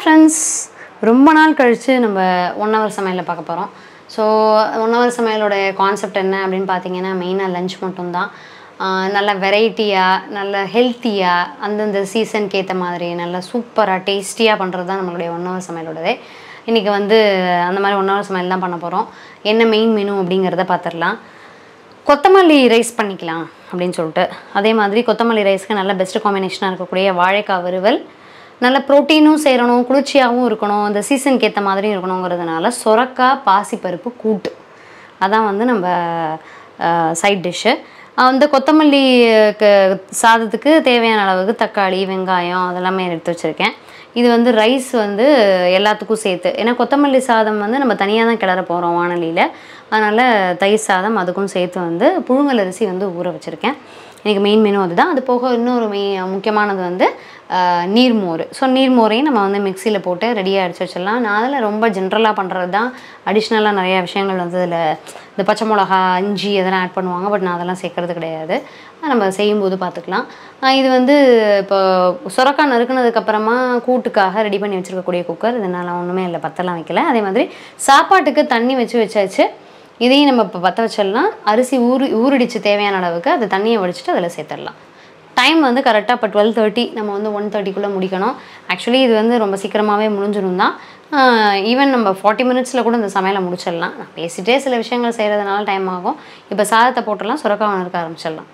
friends ரொம்ப நாள் கழித்து நம்ம ஒன் ஹவர் சமையலில் பார்க்க போகிறோம் ஸோ ஒன் ஹவர் சமையலோட கான்செப்ட் என்ன அப்படின்னு பார்த்தீங்கன்னா மெயினாக லஞ்ச் மட்டும்தான் ஆஹ் நல்ல வெரைட்டியாக நல்ல ஹெல்த்தியாக அந்தந்த சீசனுக்கு ஏற்ற மாதிரி நல்ல சூப்பராக டேஸ்டியாக பண்ணுறது தான் நம்மளுடைய ஒன் ஹவர் சமையலோடதே இன்றைக்கி வந்து அந்த மாதிரி ஒன் ஹவர் சமையல் தான் பண்ண போகிறோம் என்ன மெயின் மெனு அப்படிங்கிறத பார்த்துடலாம் கொத்தமல்லி ரைஸ் பண்ணிக்கலாம் அப்படின்னு சொல்லிட்டு அதே மாதிரி கொத்தமல்லி ரைஸ்க்கு நல்ல பெஸ்ட் காம்பினேஷனாக இருக்கக்கூடிய வாழைக்காய் வறுவல் நல்ல ப்ரோட்டீனும் சேரணும் குளிர்ச்சியாகவும் இருக்கணும் இந்த சீசனுக்கு ஏற்ற மாதிரியும் இருக்கணுங்கிறதுனால சொரக்காய் பாசிப்பருப்பு கூட்டு அதான் வந்து நம்ம சைட் டிஷ்ஷு அந்த கொத்தமல்லி க- சாதத்துக்கு தேவையான அளவுக்கு தக்காளி வெங்காயம் அதெல்லாமே எடுத்து வச்சுருக்கேன் இது வந்து ரைஸ் வந்து எல்லாத்துக்கும் சேர்த்து ஏன்னா கொத்தமல்லி சாதம் வந்து நம்ம தனியாக தான் கிளற போகிறோம் வானொலியில் அதனால் தயிர் சாதம் அதுக்கும் சேர்த்து வந்து புழுங்கல் அரிசி வந்து ஊற வச்சுருக்கேன் எனக்கு மெயின் மெனு அதுதான் அது போக இன்னொரு மெய் முக்கியமானது வந்து ஆஹ், நீர்மோர் ஸோ நீர்மோரையும் நம்ம வந்து மிக்சியில் போட்டு ரெடியாக அடிச்சு வச்சிடலாம் நான் அதில் ரொம்ப ஜென்ரலாக பண்ணுறது தான் அடிஷ்னலாக நிறையா விஷயங்கள் வந்து அதில் இந்த பச்சை மிளகா இஞ்சி அதெல்லாம் ஆட் பண்ணுவாங்க பட் நான் அதெல்லாம் சேர்க்கறது கிடையாது அது நம்ம செய்யும்போது பார்த்துக்கலாம் ஆஹ், இது வந்து இப்போ சுரக்காய் நறுக்குனதுக்கப்புறமா கூட்டுக்காக ரெடி பண்ணி வச்சுருக்கக்கூடிய குக்கர் இதனால் ஒன்றுமே இல்லை பத்தெல்லாம் வைக்கல அதே மாதிரி சாப்பாட்டுக்கு தண்ணி வச்சு வச்சாச்சு இதையும் நம்ம இப்போ பற்ற வச்சிடலாம் அரிசி ஊறி ஊறிடிச்சு தேவையான அளவுக்கு அது தண்ணியை வடிச்சிட்டு அதில் சேர்த்துடலாம் டைம் வந்து கரெக்டாக இப்போ டுவெல் தேர்ட்டி நம்ம வந்து ஒன் தேர்ட்டிக்குள்ளே முடிக்கணும் ஆக்சுவலி இது வந்து ரொம்ப சீக்கிரமாகவே முடிஞ்சிடும் தான் ஈவன் நம்ம ஃபார்ட்டி மினிட்ஸில் கூட இந்த சமையலை முடிச்சிடலாம் நான் பேசிட்டே சில விஷயங்கள் செய்கிறதுனால டைம் ஆகும் இப்போ சாதத்தை போட்டுடலாம் சுரக்காய் இருக்க ஆரம்பிச்சிடலாம்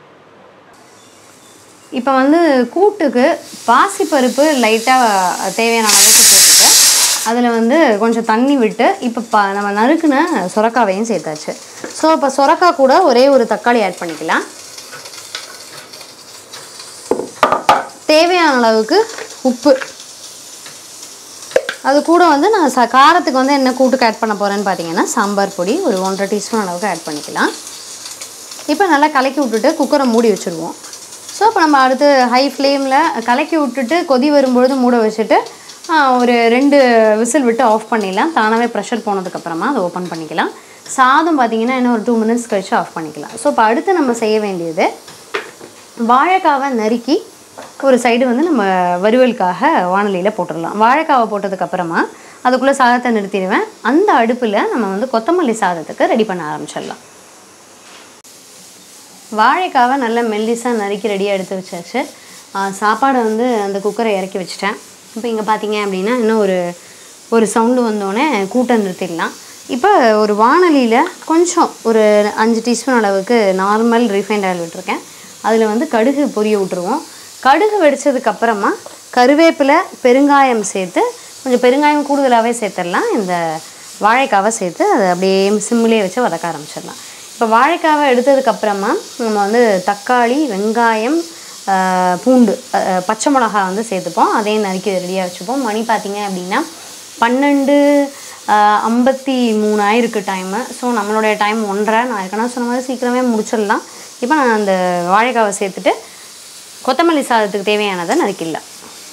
இப்போ வந்து கூட்டுக்கு பாசிப்பருப்பு லைட்டாக தேவையான அளவுக்கு போட்டுட்டு அதில் வந்து கொஞ்சம் தண்ணி விட்டு இப்போ ப நம்ம நறுக்குன சுரக்காவையும் சேர்த்தாச்சு ஸோ இப்போ சுரக்காய் கூட ஒரே ஒரு தக்காளி ஆட் பண்ணிக்கலாம் தேவையான அளவுக்கு உப்பு அது கூட வந்து நான் ச காரத்துக்கு வந்து என்ன கூட்டுக்கு ஆட் பண்ண போகிறேன்னு பார்த்தீங்கன்னா சாம்பார் பொடி ஒரு ஒன்றரை டீஸ்பூன் அளவுக்கு ஆட் பண்ணிக்கலாம் இப்போ நல்லா கலக்கி விட்டுட்டு குக்கரை மூடி வச்சுருவோம் ஸோ இப்போ நம்ம அடுத்து ஹை ஃப்ளேமில் கலக்கி விட்டுட்டு கொதி வரும்பொழுது மூட வச்சுட்டு ஆ, ஒரு ரெண்டு விசில் விட்டு ஆஃப் பண்ணிடலாம் தானாகவே ப்ரெஷர் போனதுக்கப்புறமா அதை ஓப்பன் பண்ணிக்கலாம் சாதம் பார்த்தீங்கன்னா இன்னும் ஒரு டூ மினிட்ஸ் கழிச்சு ஆஃப் பண்ணிக்கலாம் ஸோ இப்போ அடுத்து நம்ம செய்ய வேண்டியது வாழைக்காவை நறுக்கி ஒரு சைடு வந்து நம்ம வறுவலுக்காக வானலியில் போட்டுடலாம் வாழைக்காவை போட்டதுக்கப்புறமா அதுக்குள்ளே சாதத்தை நிறுத்திடுவேன் அந்த அடுப்பில் நம்ம வந்து கொத்தமல்லி சாதத்துக்கு ரெடி பண்ண ஆரம்பிச்சிடலாம் வாழைக்காவை நல்லா மெல்லிஸாக நறுக்கி ரெடியாக எடுத்து வச்சாச்சு ஆ, சாப்பாடை வந்து அந்த குக்கரை இறக்கி வச்சுட்டேன் இப்போ இங்கே பார்த்தீங்க அப்படின்னா இன்னும் ஒரு ஒரு சவுண்டு வந்தோடனே கூட்டை நிறுத்திடலாம் இப்போ ஒரு வானலியில் கொஞ்சம் ஒரு அஞ்சு டீஸ்பூன் அளவுக்கு நார்மல் ரீஃபைண்ட் ஆயில் விட்டுருக்கேன் அதில் வந்து கடுகு பொரிய விட்டுருவோம் கடுகு வெடிச்சதுக்கு அப்புறமா கருவேப்பிலை பெருங்காயம் சேர்த்து கொஞ்சம் பெருங்காயம் கூடுதலாகவே சேர்த்துடலாம் இந்த வாழைக்காவை சேர்த்து அதை அப்படியே சிம்மிலே வச்சு வதக்க ஆரம்பிச்சிடலாம் இப்போ வாழைக்காவை எடுத்ததுக்கப்புறமா நம்ம வந்து தக்காளி வெங்காயம் ஆஹ், பூண்டு ஆஹ், பச்சை மிளகா வந்து சேர்த்துப்போம் அதையும் நறுக்கி ரெடியாக வச்சுப்போம் மணி பார்த்தீங்க அப்படின்னா பன்னெண்டு ஆஹ், ஐம்பத்தி மூணு ஆயிருக்கு டைமு ஸோ நம்மளுடைய டைம் ஒன்றரை நான் ஏற்கனவே சொன்ன மாதிரி சீக்கிரமே முடிச்சிடலாம் இப்போ நான் அந்த வாழைக்காவை சேர்த்துட்டு கொத்தமல்லி சாதத்துக்கு தேவையானதை நறுக்கிடலாம்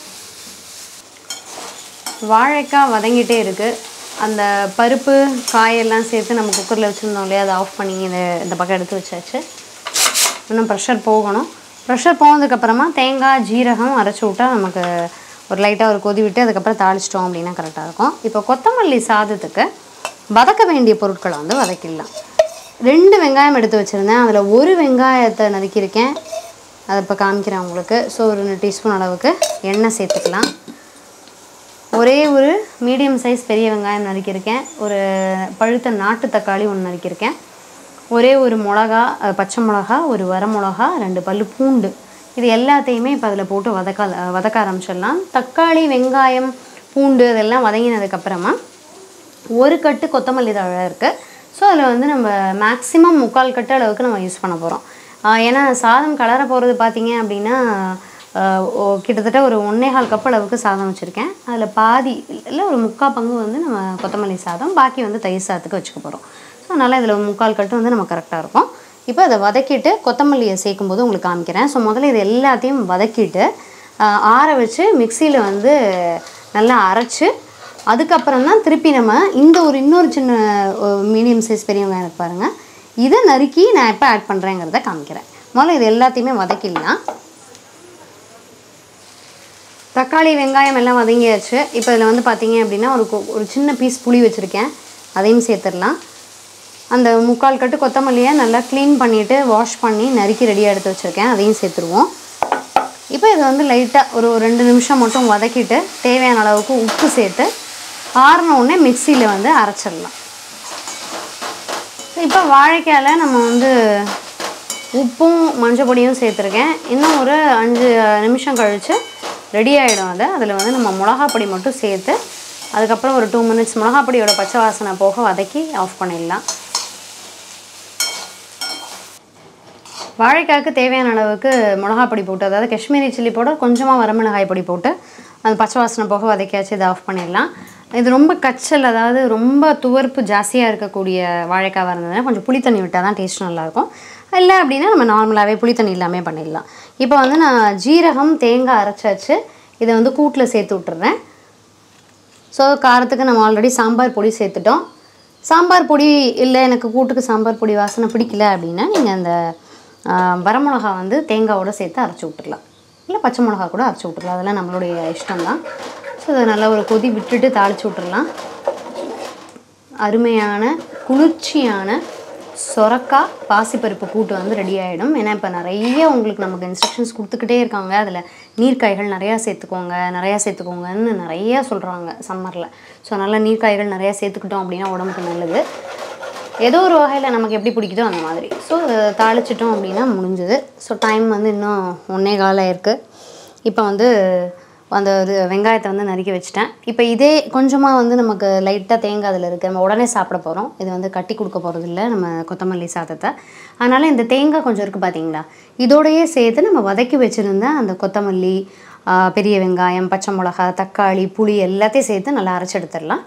வாழைக்காய் வதங்கிட்டே இருக்குது அந்த பருப்பு காயெல்லாம் சேர்த்து நம்ம குக்கரில் வச்சுருந்தோம் இல்லையா அதை ஆஃப் பண்ணி இந்த இந்த பக்கம் எடுத்து வச்சாச்சு இன்னும் ப்ரெஷர் போகணும் ப்ரெஷர் போனதுக்கப்புறமா தேங்காய் ஜீரகம் அரைச்சி விட்டா நமக்கு ஒரு லைட்டாக ஒரு கொதி விட்டு அதுக்கப்புறம் தாளிச்சிட்டோம் அப்படின்னா கரெக்டாக இருக்கும் இப்போ கொத்தமல்லி சாதத்துக்கு வதக்க வேண்டிய பொருட்களை வந்து வதக்கிடலாம் ரெண்டு வெங்காயம் எடுத்து வச்சுருந்தேன் அதில் ஒரு வெங்காயத்தை நறுக்கியிருக்கேன் அதை இப்போ காமிக்கிறேன் உங்களுக்கு ஸோ ஒரு ரெண்டு டீஸ்பூன் அளவுக்கு எண்ணெய் சேர்த்துக்கலாம் ஒரே ஒரு மீடியம் சைஸ் பெரிய வெங்காயம் நறுக்கியிருக்கேன் ஒரு பழுத்த நாட்டு தக்காளி ஒன்று நறுக்கியிருக்கேன் ஒரே ஒரு மிளகா அஹ், பச்சை மிளகா ஒரு வர மிளகா ரெண்டு பல்லு பூண்டு இது எல்லாத்தையுமே இப்போ அதில் போட்டு வதக்க வதக்க ஆரம்பிச்சிடலாம் தக்காளி வெங்காயம் பூண்டு இதெல்லாம் வதங்கினதுக்கப்புறமா ஒரு கட்டு கொத்தமல்லி தழை இருக்குது ஸோ அதில் வந்து நம்ம மேக்ஸிமம் முக்கால் கட்டு அளவுக்கு நம்ம யூஸ் பண்ண போகிறோம் ஏன்னா சாதம் கலர போகிறது பார்த்தீங்க அப்படின்னா ஆஹ் ஓ- கிட்டத்தட்ட ஒரு ஒன்றே கால் கப் அளவுக்கு சாதம் வச்சுருக்கேன் அதில் பாதி இல்லை ஒரு முக்கால் பங்கு வந்து நம்ம கொத்தமல்லி சாதம் பாக்கி வந்து தயிர் சாதத்துக்கு வச்சுக்க போகிறோம் ஸோ அதனால் இதில் முக்கால் கட்டு வந்து நம்ம கரெக்டாக இருக்கும் இப்போ அதை வதக்கிட்டு கொத்தமல்லியை சேர்க்கும்போது உங்களுக்கு காமிக்கிறேன் ஸோ முதல்ல இது எல்லாத்தையும் வதக்கிட்டு ஆஹ் ஆற வச்சு மிக்சியில் வந்து நல்லா அரைச்சு அதுக்கப்புறம் தான் திருப்பி நம்ம இந்த ஒரு இன்னொரு சின்ன மீடியம் சைஸ் பெரிய வெங்காயம் இருக்கு பாருங்கள் இதை நறுக்கி நான் எப்போ ஆட் பண்ணுறேங்கிறத காமிக்கிறேன் முதல்ல இது எல்லாத்தையுமே வதக்கிடலாம் தக்காளி வெங்காயம் எல்லாம் வதங்கியாச்சு இப்போ இதில் வந்து பார்த்தீங்க அப்படின்னா ஒரு கொ- ஒரு சின்ன பீஸ் புளி வச்சுருக்கேன் அதையும் சேர்த்துடலாம் அந்த முக்கால் கட்டு கொத்தமல்லியை நல்லா க்ளீன் பண்ணிவிட்டு வாஷ் பண்ணி நறுக்கி ரெடியாக எடுத்து வச்சுருக்கேன் அதையும் சேர்த்துருவோம் இப்போ இது வந்து லைட்டாக ஒரு ஒரு ரெண்டு நிமிஷம் மட்டும் வதக்கிட்டு தேவையான அளவுக்கு உப்பு சேர்த்து ஆறின உடனே மிக்சியில் வந்து அரைச்சிடலாம் இப்போ வாழைக்காயில் நம்ம வந்து உப்பும் மஞ்சள் பொடியும் சேர்த்துருக்கேன் இன்னும் ஒரு அஞ்சு நிமிஷம் கழித்து ரெடி ஆகிடும் அது அதில் வந்து நம்ம மிளகா பொடி மட்டும் சேர்த்து அதுக்கப்புறம் ஒரு டூ மினிட்ஸ் மிளகா பொடியோட பச்சை வாசனை போக வதக்கி ஆஃப் பண்ணிடலாம் வாழைக்காய்க்கு தேவையான அளவுக்கு மிளகா பொடி போட்டு அதாவது காஷ்மீரி சில்லி பவுடர் கொஞ்சமாக வரமிளகாய் பொடி போட்டு அந்த பச்சை வாசனை போக வதக்கியாச்சு இதை ஆஃப் பண்ணிடலாம் இது ரொம்ப கச்சல் அதாவது ரொம்ப துவர்ப்பு ஜாஸ்தியாக இருக்கக்கூடிய வாழைக்காவாக இருந்ததுன்னா கொஞ்சம் புளி தண்ணி விட்டால் தான் டேஸ்ட் நல்லாயிருக்கும் இல்லை அப்படின்னா நம்ம நார்மலாகவே புளி தண்ணி இல்லாமல் பண்ணிடலாம் இப்போ வந்து நான் ஜீரகம் தேங்காய் அரைச்சாச்சு இதை வந்து கூட்டில் சேர்த்து விட்டுறேன் ஸோ காரத்துக்கு நம்ம ஆல்ரெடி சாம்பார் பொடி சேர்த்துட்டோம் சாம்பார் பொடி இல்லை எனக்கு கூட்டுக்கு சாம்பார் பொடி வாசனை பிடிக்கல அப்படின்னா நீங்கள் அந்த ஆ, வரமிளகா வந்து தேங்காவோட சேர்த்து அரைச்சி விட்டுறலாம் இல்லை பச்சை மிளகா கூட அரைச்சி விட்டுறலாம் அதெல்லாம் நம்மளுடைய இஷ்டம் தான் ஸோ இதை நல்லா ஒரு கொதி விட்டுட்டு தாளித்து விட்டுறலாம் அருமையான குளிர்ச்சியான சொரக்கா பாசிப்பருப்பு கூட்டு வந்து ரெடி ஆகிடும் ஏன்னா இப்போ நிறைய உங்களுக்கு நமக்கு இன்ஸ்ட்ரக்ஷன்ஸ் கொடுத்துக்கிட்டே இருக்காங்க அதில் நீர்க்காய்கள் நிறையா சேர்த்துக்கோங்க நிறையா சேர்த்துக்கோங்கன்னு நிறையா சொல்கிறாங்க சம்மரில் ஸோ நல்லா நீர்க்காய்கள் நிறையா சேர்த்துக்கிட்டோம் அப்படின்னா உடம்புக்கு நல்லது ஏதோ ஒரு வகையில் நமக்கு எப்படி பிடிக்குதோ அந்த மாதிரி ஸோ தாளிச்சிட்டோம் அப்படின்னா முடிஞ்சுது ஸோ டைம் வந்து இன்னும் ஒன்றே காலம் இருக்குது இப்போ வந்து அந்த இது வெங்காயத்தை வந்து நறுக்கி வச்சுட்டேன் இப்போ இதே கொஞ்சமாக வந்து நமக்கு லைட்டாக தேங்காய் அதில் இருக்குது நம்ம உடனே சாப்பிட போகிறோம் இது வந்து கட்டி கொடுக்க போகிறது இல்லை நம்ம கொத்தமல்லி சாதத்தை அதனால் இந்த தேங்காய் கொஞ்சம் இருக்குது பார்த்தீங்களா இதோடையே சேர்த்து நம்ம வதக்கி வச்சுருந்த அந்த கொத்தமல்லி ஆ, பெரிய வெங்காயம் பச்சை மிளகா தக்காளி புளி எல்லாத்தையும் சேர்த்து நல்லா அரைச்சி எடுத்துடலாம்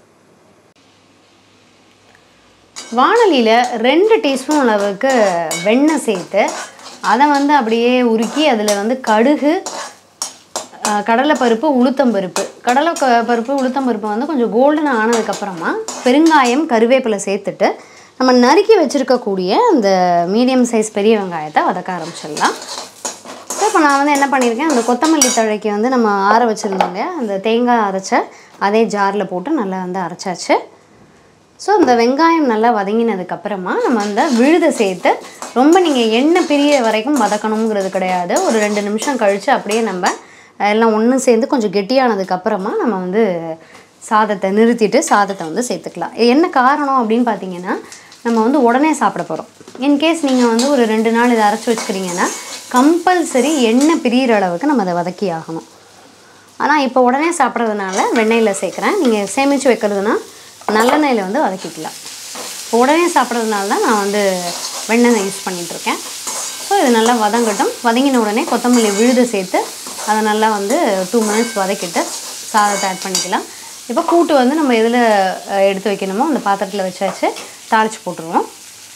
வாணலியில் ரெண்டு டீஸ்பூன் அளவுக்கு வெண்ணெய் சேர்த்து அதை வந்து அப்படியே உருக்கி அதில் வந்து கடுகு அஹ், கடலைப்பருப்பு உளுத்தம்பருப்பு கடலை க- பருப்பு உளுத்தம்பருப்பு வந்து கொஞ்சம் கோல்டன் ஆனதுக்கப்புறமா பெருங்காயம் கருவேப்பிலை சேர்த்துட்டு நம்ம நறுக்கி வச்சுருக்கக்கூடிய அந்த மீடியம் சைஸ் பெரிய வெங்காயத்தை வதக்க ஆரம்பிச்சிடலாம் ஸோ இப்போ நான் வந்து என்ன பண்ணியிருக்கேன் அந்த கொத்தமல்லி தழைக்கு வந்து நம்ம ஆற வச்சுருந்தோங்க அந்த தேங்காய் அரைச்ச அதே ஜாரில் போட்டு நல்லா வந்து அரைச்சாச்சு ஸோ இந்த வெங்காயம் நல்லா வதங்கினதுக்கப்புறமா நம்ம அந்த விழுதை சேர்த்து ரொம்ப நீங்கள் எண்ணெய் பிரிய வரைக்கும் வதக்கணுங்கிறது கிடையாது ஒரு ரெண்டு நிமிஷம் கழித்து அப்படியே நம்ம எல்லாம் ஒன்று சேர்ந்து கொஞ்சம் கெட்டியானதுக்கப்புறமா நம்ம வந்து சாதத்தை நிறுத்திட்டு சாதத்தை வந்து சேர்த்துக்கலாம் இது என்ன காரணம் அப்படின்னு பார்த்தீங்கன்னா நம்ம வந்து உடனே சாப்பிட போகிறோம் இன்கேஸ் நீங்கள் வந்து ஒரு ரெண்டு நாள் இதை அரைச்சி வச்சுக்கிறீங்கன்னா கம்பல்சரி எண்ணெய் பிரியிற அளவுக்கு நம்ம அதை வதக்கி ஆகணும் ஆனால் இப்போ உடனே சாப்பிட்றதுனால வெண்ணெயில் சேர்க்குறேன் நீங்கள் சேமித்து வைக்கிறதுனா நல்லெண்ணெயில் வந்து வதக்கிக்கலாம் இப்போ உடனே சாப்பிட்றதுனால தான் நான் வந்து வெண்ணெய் யூஸ் பண்ணிகிட்ருக்கேன் ஸோ இது நல்லா வதங்கட்டும் வதங்கின உடனே கொத்தமல்லி விழுத சேர்த்து அதை நல்லா வந்து டூ மினிட்ஸ் வதக்கிட்டு சாதத்தை ஆட் பண்ணிக்கலாம் இப்போ கூட்டு வந்து நம்ம எதில் அஹ், எடுத்து வைக்கணுமோ அந்த பாத்திரத்தில் வச்சாச்சு தாளித்து போட்டுருவோம்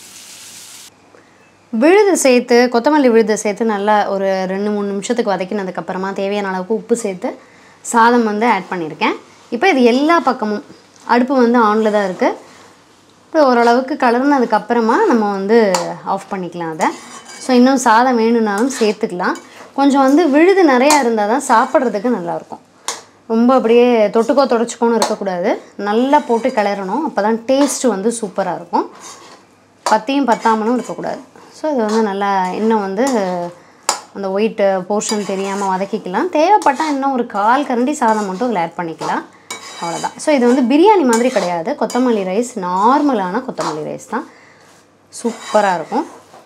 விழுது சேர்த்து கொத்தமல்லி விழுதை சேர்த்து நல்லா ஒரு ரெண்டு மூணு நிமிஷத்துக்கு வதக்கினதுக்கப்புறமா தேவையான அளவுக்கு உப்பு சேர்த்து சாதம் வந்து ஆட் பண்ணியிருக்கேன் இப்போ இது எல்லா பக்கமும் அடுப்பு வந்து ஆனில் தான் இருக்குது இப்போ ஓரளவுக்கு கலர்னதுக்கப்புறமா நம்ம வந்து ஆஃப் பண்ணிக்கலாம் அதை ஸோ இன்னும் சாதம் வேணும்னாலும் சேர்த்துக்கலாம் கொஞ்சம் வந்து விழுது நிறையா இருந்தால் தான் சாப்பிட்றதுக்கு நல்லாயிருக்கும் ரொம்ப அப்படியே தொட்டுக்கோ தொடச்சிக்கோன்னு இருக்கக்கூடாது நல்லா போட்டு கிளறணும் அப்போ தான் டேஸ்ட்டு வந்து சூப்பராக இருக்கும் பத்தியும் பத்தாமலும் இருக்கக்கூடாது ஸோ இது வந்து நல்லா இன்னும் வந்து அந்த ஒயிட் போர்ஷன் தெரியாமல் வதக்கிக்கலாம் தேவைப்பட்டால் இன்னும் ஒரு கால் கரண்டி சாதம் மட்டும் இதில் ஆட் பண்ணிக்கலாம் அவ்வளோதான் ஸோ இது வந்து பிரியாணி மாதிரி கிடையாது கொத்தமல்லி ரைஸ் நார்மலான கொத்தமல்லி ரைஸ் தான் சூப்பராக இருக்கும்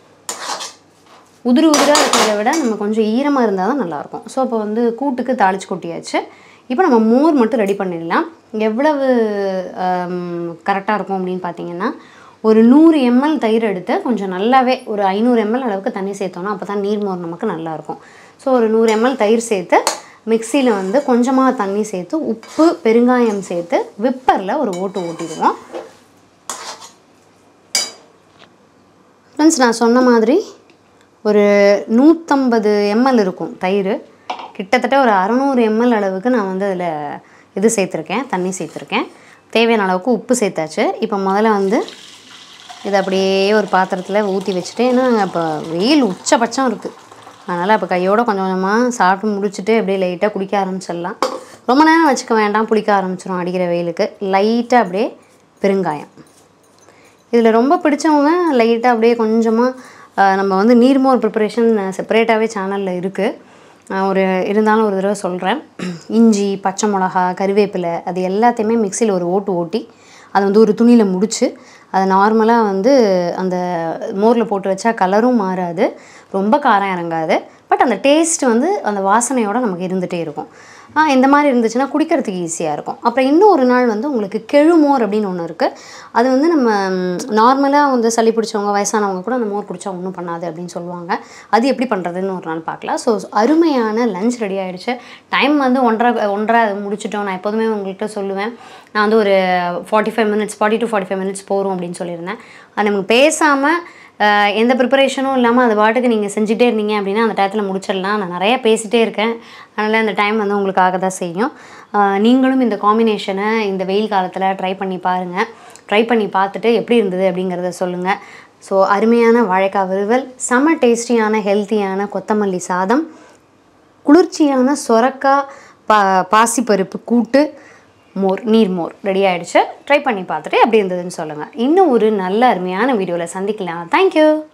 உதிரி உதிராக இருக்கிறத விட நம்ம கொஞ்சம் ஈரமாக இருந்தால் தான் நல்லாயிருக்கும் ஸோ அப்போ வந்து கூட்டுக்கு தாளிச்சு கொட்டியாச்சு இப்போ நம்ம மோர் மட்டும் ரெடி பண்ணிடலாம் எவ்வளவு கரெக்டாக இருக்கும் அப்படின்னு பார்த்தீங்கன்னா ஒரு நூறு எம்எல் தயிர் எடுத்து கொஞ்சம் நல்லாவே ஒரு ஐநூறு எம்எல் அளவுக்கு தண்ணி சேர்த்தோன்னா அப்போ தான் நீர் மோர் நமக்கு நல்லாயிருக்கும் ஸோ ஒரு நூறு எம்எல் தயிர் சேர்த்து மிக்சியில் வந்து கொஞ்சமாக தண்ணி சேர்த்து உப்பு பெருங்காயம் சேர்த்து விப்பரில் ஒரு ஓட்டு ஓட்டிடுவோம் ஃப்ரெண்ட்ஸ் நான் சொன்ன மாதிரி ஒரு நூற்றம்பது எம்எல் இருக்கும் தயிர் கிட்டத்தட்ட ஒரு அறநூறு எம்எல் அளவுக்கு நான் வந்து அதில் இது சேர்த்துருக்கேன் தண்ணி சேர்த்துருக்கேன் தேவையான அளவுக்கு உப்பு சேர்த்தாச்சு இப்போ முதல்ல வந்து இதை அப்படியே ஒரு பாத்திரத்தில் ஊற்றி வச்சுட்டு ஏன்னா இப்போ வெயில் உச்சபட்சம் இருக்குது அதனால் இப்போ கையோட கொஞ்சம் கொஞ்சமாக சாப்பிட்டு முடிச்சுட்டு அப்படியே லைட்டாக குடிக்க ஆரம்பிச்சிடலாம் ரொம்ப நேரம் வச்சுக்க வேண்டாம் புளிக்க ஆரம்பிச்சிடும் அடிக்கிற வெயிலுக்கு லைட்டாக அப்படியே பெருங்காயம் இதில் ரொம்ப பிடிச்சவங்க லைட்டாக அப்படியே கொஞ்சமாக நம்ம வந்து நீர்மோர் ப்ரிப்பரேஷன் செப்பரேட்டாகவே சேனலில் இருக்குது ஒரு இருந்தாலும் ஒரு தடவை சொல்கிறேன் இஞ்சி பச்சை மிளகா கருவேப்பிலை அது எல்லாத்தையுமே மிக்சியில் ஒரு ஓட்டு ஓட்டி அதை வந்து ஒரு துணியில் முடிச்சு அதை நார்மலாக வந்து அந்த மோரில் போட்டு வச்சா கலரும் மாறாது ரொம்ப காரம் இறங்காது பட் அந்த டேஸ்ட் வந்து அந்த வாசனையோட நமக்கு இருந்துகிட்டே இருக்கும் ஆ, இந்த மாதிரி இருந்துச்சுன்னா குடிக்கிறதுக்கு ஈஸியாக இருக்கும் அப்புறம் இன்னும் ஒரு நாள் வந்து உங்களுக்கு கெழுமோர் அப்படின்னு ஒன்று இருக்குது அது வந்து நம்ம நார்மலாக வந்து சளி பிடிச்சவங்க வயசானவங்க கூட அந்த மோர் குடிச்சா ஒன்றும் பண்ணாது அப்படின்னு சொல்லுவாங்க அது எப்படி பண்ணுறதுன்னு ஒரு நாள் பார்க்கலாம் ஸோ அருமையான லஞ்ச் ரெடி ஆயிடுச்சு டைம் வந்து ஒன்றரை ஒன்றரை அது முடிச்சிட்டோம் நான் எப்போதுமே உங்கள்கிட்ட சொல்லுவேன் நான் வந்து ஒரு forty five minutes forty to forty five minutes போகிறோம் அப்படின்னு சொல்லியிருந்தேன் அது நமக்கு பேசாமல் ஆஹ் எந்த ப்ரிப்பரேஷனும் இல்லாமல் அது பாட்டுக்கு நீங்கள் செஞ்சுட்டே இருந்தீங்க அப்படின்னா அந்த டயத்தில் முடிச்சிடலாம் நான் நிறையா பேசிகிட்டே இருக்கேன் அதனால் அந்த டைம் வந்து உங்களுக்கு ஆக தான் செய்யும் ஆஹ் நீங்களும் இந்த காம்பினேஷனை இந்த வெயில் காலத்தில் ட்ரை பண்ணி பாருங்கள் ட்ரை பண்ணி பார்த்துட்டு எப்படி இருந்தது அப்படிங்கிறத சொல்லுங்கள் ஸோ அருமையான வாழைக்காய் வறுவல் செம டேஸ்டியான ஹெல்த்தியான கொத்தமல்லி சாதம் குளிர்ச்சியான சொரக்காய் பா பாசிப்பருப்பு கூட்டு மோர் நீர் மோர் ரெடி ஆயிடுச்சு ட்ரை பண்ணி பார்த்துட்டு எப்படி இருந்ததுன்னு சொல்லுங்கள் இன்னும் ஒரு நல்ல அருமையான வீடியோவில் சந்திக்கலாம் தேங்க்யூ